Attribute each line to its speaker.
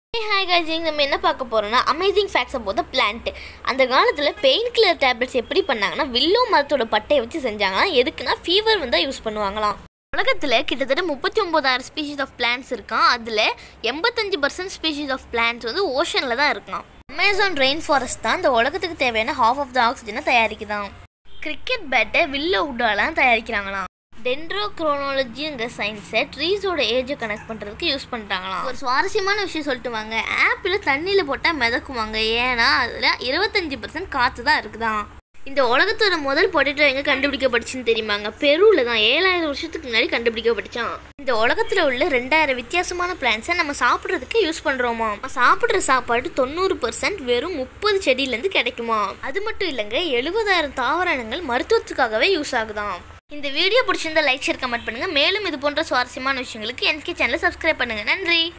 Speaker 1: hi guys நம்ம என்ன பார்க்க போறோம்னா அமேசிங் ஃபேக்ட்ஸ் போத பிளான்ட் அந்த காலத்தில் பெயின் கில்லர் டேப்லெட்ஸ் எப்படி பண்ணாங்கன்னா வில்லோ மரத்தோட பட்டையை வச்சு செஞ்சாங்கன்னா எதுக்குன்னா ஃபீவர் வந்தால் யூஸ் பண்ணுவாங்களாம் உலகத்தில் கிட்டத்தட்ட முப்பத்தி ஒம்போதாயிரம் ஸ்பீஷிஸ் ஆஃப் பிளான்ட்ஸ் இருக்கான் அதில் எண்பத்தஞ்சு பர்சன்ட் ஸ்பீஷிஸ் ஆஃப் பிளான்ட்ஸ் வந்து ஓஷனில் தான் இருக்கான் அமேசான் ரெயின் ஃபாரஸ்ட் தான் இந்த உலகத்துக்கு தேவையான ஹாஃப் ஆஃப் த ஆக்சிஜனை தயாரிக்குதான் கிரிக்கெட் பேட்டை வில்லோ உட்டாலாம் தயாரிக்கிறாங்களாம் டென்ட்ரோக்ரோனாலஜிங்கிற சயின்ஸை ட்ரீஸோட ஏஜை கனெக்ட் பண்ணுறதுக்கு யூஸ் பண்ணுறாங்களாம் ஒரு சுவாரஸ்யமான விஷயம் சொல்லிட்டு வாங்க ஆப்பிள் தண்ணியில் போட்டால் மிதக்குவாங்க ஏன்னா அதில் இருபத்தஞ்சி பர்சன்ட் காற்று தான் இருக்குதான் இந்த உலகத்தோட முதல் பொட்டேட்டோ எங்கே கண்டுபிடிக்கப்பட்டுச்சுன்னு தெரியுமாங்க பெருவில் தான் ஏழாயிரம் வருஷத்துக்கு முன்னாடி கண்டுபிடிக்கப்பட்டுச்சான் இந்த உலகத்தில் உள்ள ரெண்டாயிரம் வித்தியாசமான பிளான்ஸை நம்ம சாப்பிட்றதுக்கு யூஸ் பண்ணுறோமா நம்ம சாப்பிட்ற சாப்பாடு தொண்ணூறு பர்சன்ட் வெறும் முப்பது செடியிலேருந்து கிடைக்குமா அது மட்டும் இல்லைங்க எழுபதாயிரம் தாவரங்கள் மருத்துவத்துக்காகவே யூஸ் ஆகுதாம் இந்த வீடியோ பிடிச்சிருந்தா லைக் ஷேர் கமெண்ட் பண்ணுங்க மேலும் இது போன்ற சுவாரஸ்யமான விஷயங்களுக்கு என்கே சேனலை சப்ஸ்கிரைப் பண்ணுங்க நன்றி